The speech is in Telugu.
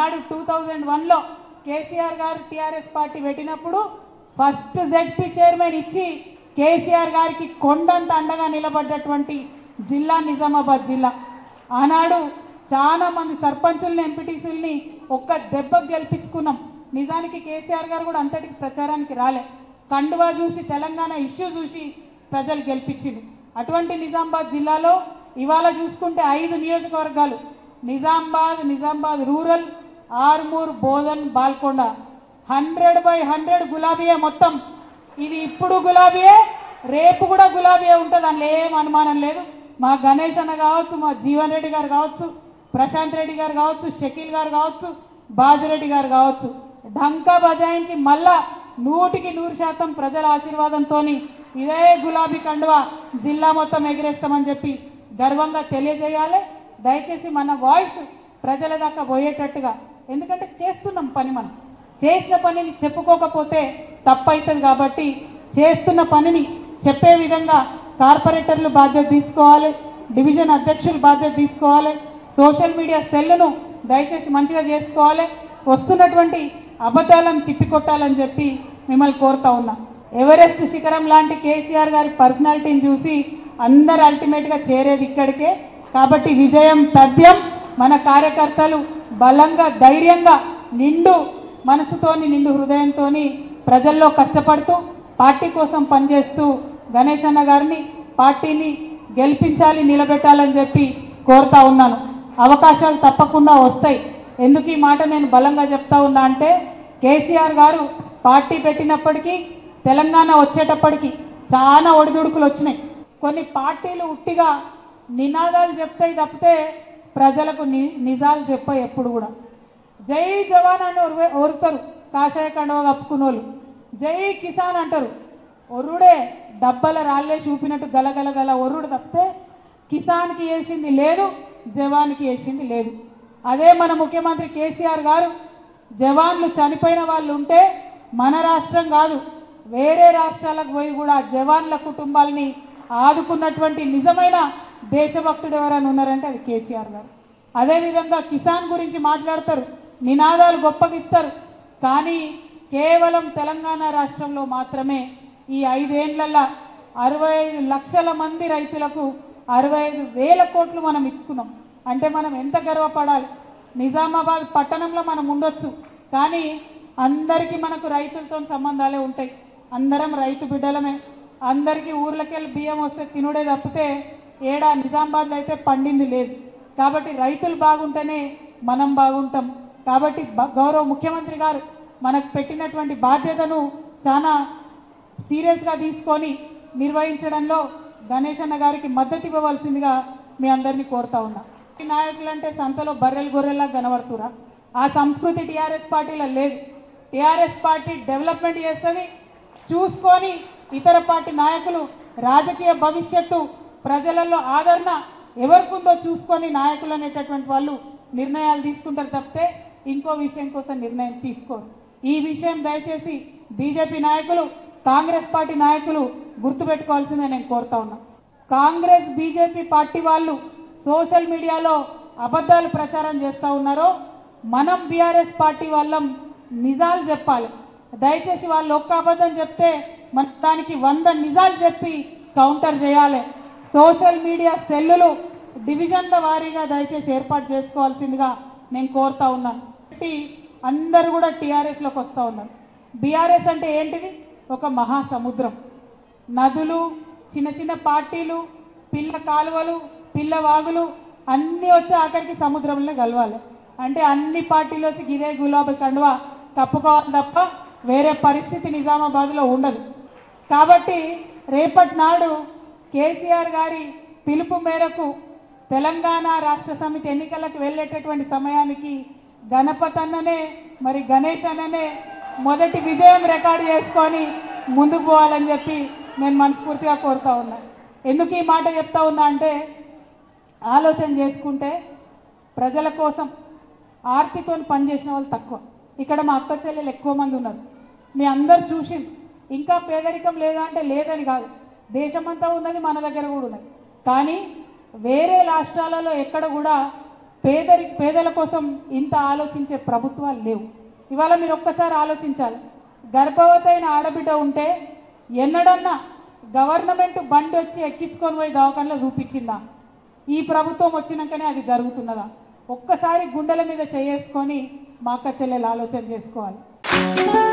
ఆనాడు టూ థౌజండ్ వన్లో కేసీఆర్ గారు టీఆర్ఎస్ పార్టీ పెట్టినప్పుడు ఫస్ట్ జెడ్పీ చైర్మన్ ఇచ్చి కేసీఆర్ గారికి కొండంత అండగా నిలబడ్డటువంటి జిల్లా నిజామాబాద్ జిల్లా ఆనాడు చాలా మంది సర్పంచుల్ని ఎంపీటీసీల్ని ఒక్క దెబ్బకు గెలిపించుకున్నాం నిజానికి కేసీఆర్ గారు కూడా అంతటికి ప్రచారానికి రాలే కండువా చూసి తెలంగాణ ఇష్యూ చూసి ప్రజలు గెలిపించింది అటువంటి నిజామాబాద్ జిల్లాలో ఇవాళ చూసుకుంటే ఐదు నియోజకవర్గాలు Nizamabad Nizamabad rural Armoor Bodhan Balkonda hundred by hundred గులాబీయే మొత్తం ఇది ఇప్పుడు గులాబీయే రేపు కూడా గులాబీయే ఉంటుంది అందులో ఏం అనుమానం లేదు మా గణేష్ అన్న కావచ్చు మా జీవన్ రెడ్డి గారు కావచ్చు ప్రశాంత్ రెడ్డి గారు కావచ్చు షకీల్ గారు కావచ్చు బాజిరెడ్డి గారు కావచ్చు ఢంకా బజాయించి మళ్ళా నూటికి నూరు శాతం ప్రజల ఆశీర్వాదంతో ఇదే గులాబీ కండువా జిల్లా మొత్తం ఎగిరేస్తామని చెప్పి గర్వంగా తెలియజేయాలి దయచేసి మన వాయిస్ ప్రజల దాకా పోయేటట్టుగా ఎందుకంటే చేస్తున్నాం పని మనం చేసిన పనిని చెప్పుకోకపోతే తప్పవుతుంది కాబట్టి చేస్తున్న పనిని చెప్పే విధంగా కార్పొరేటర్లు బాధ్యత తీసుకోవాలి డివిజన్ అధ్యక్షులు బాధ్యత తీసుకోవాలి సోషల్ మీడియా సెల్లును దయచేసి మంచిగా చేసుకోవాలి వస్తున్నటువంటి అబద్ధాలను తిప్పికొట్టాలని చెప్పి మిమ్మల్ని కోరుతా ఉన్నా ఎవరెస్ట్ శిఖరం లాంటి కేసీఆర్ గారి పర్సనాలిటీని చూసి అందరు అల్టిమేట్గా చేరేది ఇక్కడికే కాబట్టి విజయం తథ్యం మన కార్యకర్తలు బలంగా ధైర్యంగా నిండు మనసుతోని నిండు హృదయంతోని ప్రజల్లో కష్టపడుతూ పార్టీ కోసం పనిచేస్తూ గణేష్ అన్న గారిని పార్టీని గెలిపించాలి నిలబెట్టాలని చెప్పి కోరుతా ఉన్నాను అవకాశాలు తప్పకుండా వస్తాయి ఎందుకు ఈ మాట నేను బలంగా చెప్తా ఉన్నా అంటే కేసీఆర్ గారు పార్టీ పెట్టినప్పటికీ తెలంగాణ వచ్చేటప్పటికి చాలా ఒడిదుడుకులు వచ్చినాయి కొన్ని పార్టీలు ఉట్టిగా నినాదాలు చెప్తాయి తప్పితే ప్రజలకు ని నిజాలు చెప్పాయి ఎప్పుడు కూడా జై జవాన్ అని ఒరువే- ఒరుతారు కాషాయ కండవ కప్పుకున్నోళ్ళు జై కిసాన్ అంటారు ఒర్రుడే డబ్బల రాళ్ళే చూపినట్టు గలగల గల ఒర్రుడు తప్పితే కిసాన్కి వేసింది లేదు జవాన్కి వేసింది లేదు అదే మన ముఖ్యమంత్రి కేసీఆర్ గారు జవాన్లు చనిపోయిన వాళ్ళు ఉంటే మన రాష్ట్రం కాదు వేరే రాష్ట్రాలకు పోయి కూడా ఆ జవాన్ల కుటుంబాలని ఆదుకున్నటువంటి నిజమైన దేశభక్తుడు ఎవరైనా ఉన్నారంటే అది కేసీఆర్ గారు అదేవిధంగా కిసాన్ గురించి మాట్లాడతారు నినాదాలు గొప్పగిస్తారు కానీ కేవలం తెలంగాణ రాష్ట్రంలో మాత్రమే ఈ ఐదేళ్లలో అరవై ఐదు లక్షల మంది రైతులకు అరవై ఐదు వేల కోట్లు మనం ఇచ్చుకున్నాం అంటే మనం ఎంత గర్వపడాలి నిజామాబాద్ పట్టణంలో మనం ఉండొచ్చు కానీ అందరికీ మనకు రైతులతో సంబంధాలే ఉంటాయి అందరం రైతు బిడ్డలమే అందరికీ ఊర్లకెళ్ళి బియ్యం వస్తే తినుడే తప్పితే ఏడా నిజామాబాద్లో అయితే పండింది లేదు కాబట్టి రైతులు బాగుంటేనే మనం బాగుంటాం కాబట్టి బ- గౌరవ ముఖ్యమంత్రి గారు మనకు పెట్టినటువంటి బాధ్యతను చాలా సీరియస్గా తీసుకొని నిర్వహించడంలో గణేష్ అన్న గారికి మద్దతు ఇవ్వవలసిందిగా మీ అందరినీ కోరుతా ఉన్నా ఈ నాయకులంటే సంతలో బర్రెలు గొర్రెల్లా కనబడుతురా ఆ సంస్కృతి టీఆర్ఎస్ పార్టీలో లేదు టీఆర్ఎస్ పార్టీ డెవలప్మెంట్ చేస్తుంది చూసుకొని ఇతర పార్టీ నాయకులు రాజకీయ భవిష్యత్తు ప్రజలలో ఆదరణ ఎవరికుందో చూసుకొని నాయకులు అనేటటువంటి వాళ్ళు నిర్ణయాలు తీసుకుంటారు తప్పితే ఇంకో విషయం కోసం నిర్ణయం తీసుకోరు ఈ విషయం దయచేసి బీజేపీ నాయకులు కాంగ్రెస్ పార్టీ నాయకులు గుర్తుపెట్టుకోవాల్సిందే నేను కోరుతా ఉన్నా కాంగ్రెస్ బీజేపీ పార్టీ వాళ్ళు సోషల్ మీడియాలో అబద్ధాలు ప్రచారం చేస్తూ ఉన్నారో మనం బీఆర్ఎస్ పార్టీ వాళ్ళం నిజాలు చెప్పాలి దయచేసి వాళ్ళు ఒక్క అబద్ధం చెప్తే మన దానికి వంద నిజాలు చెప్పి కౌంటర్ చేయాలి సోషల్ మీడియా సెల్లులు డివిజన్ల వారీగా దయచేసి ఏర్పాటు చేసుకోవాల్సిందిగా నేను కోరుతా ఉన్నాను కాబట్టి అందరూ కూడా టీఆర్ఎస్లోకి వస్తూ ఉన్నారు బీఆర్ఎస్ అంటే ఏంటిది ఒక మహాసముద్రం నదులు చిన్న చిన్న పార్టీలు పిల్ల కాలువలు పిల్ల వాగులు అన్నీ వచ్చి ఆఖరికి సముద్రంలో కలవాలి అంటే అన్ని పార్టీలు వచ్చి గిదే గులాబీ కండువా కప్పుకోవాలి తప్ప వేరే పరిస్థితి నిజామాబాద్లో ఉండదు కాబట్టి రేపటి నాడు కేసీఆర్ గారి పిలుపు మేరకు తెలంగాణ రాష్ట్ర సమితి ఎన్నికలకు వెళ్ళేటటువంటి సమయానికి గణపతి అన్ననే మరి గణేష్ అన్ననే మొదటి విజయం రికార్డు చేసుకొని ముందుకు పోవాలని చెప్పి నేను మనస్ఫూర్తిగా కోరుతా ఉన్నా ఎందుకు ఈ మాట చెప్తా ఉన్నా అంటే ఆలోచన చేసుకుంటే ప్రజల కోసం ఆర్తితో పనిచేసిన వాళ్ళు తక్కువ ఇక్కడ మా అక్క చెల్లెలు ఎక్కువ మంది ఉన్నారు మీ అందరు చూసి ఇంకా పేదరికం లేదా అంటే లేదని కాదు దేశమంతా ఉన్నది మన దగ్గర కూడా ఉన్నది కానీ వేరే రాష్ట్రాలలో ఎక్కడ కూడా పేదరి పేదల కోసం ఇంత ఆలోచించే ప్రభుత్వాలు లేవు ఇవాళ మీరు ఒక్కసారి ఆలోచించాలి గర్భవతి అయిన ఆడబిడ్డ ఉంటే ఎన్నడన్నా గవర్నమెంట్ బండి వచ్చి ఎక్కించుకొని పోయి దవాఖానలో చూపించిందా ఈ ప్రభుత్వం వచ్చినాకనే అది జరుగుతున్నదా ఒక్కసారి గుండెల మీద చేసుకొని మా అక్క చెల్లెలు ఆలోచన చేసుకోవాలి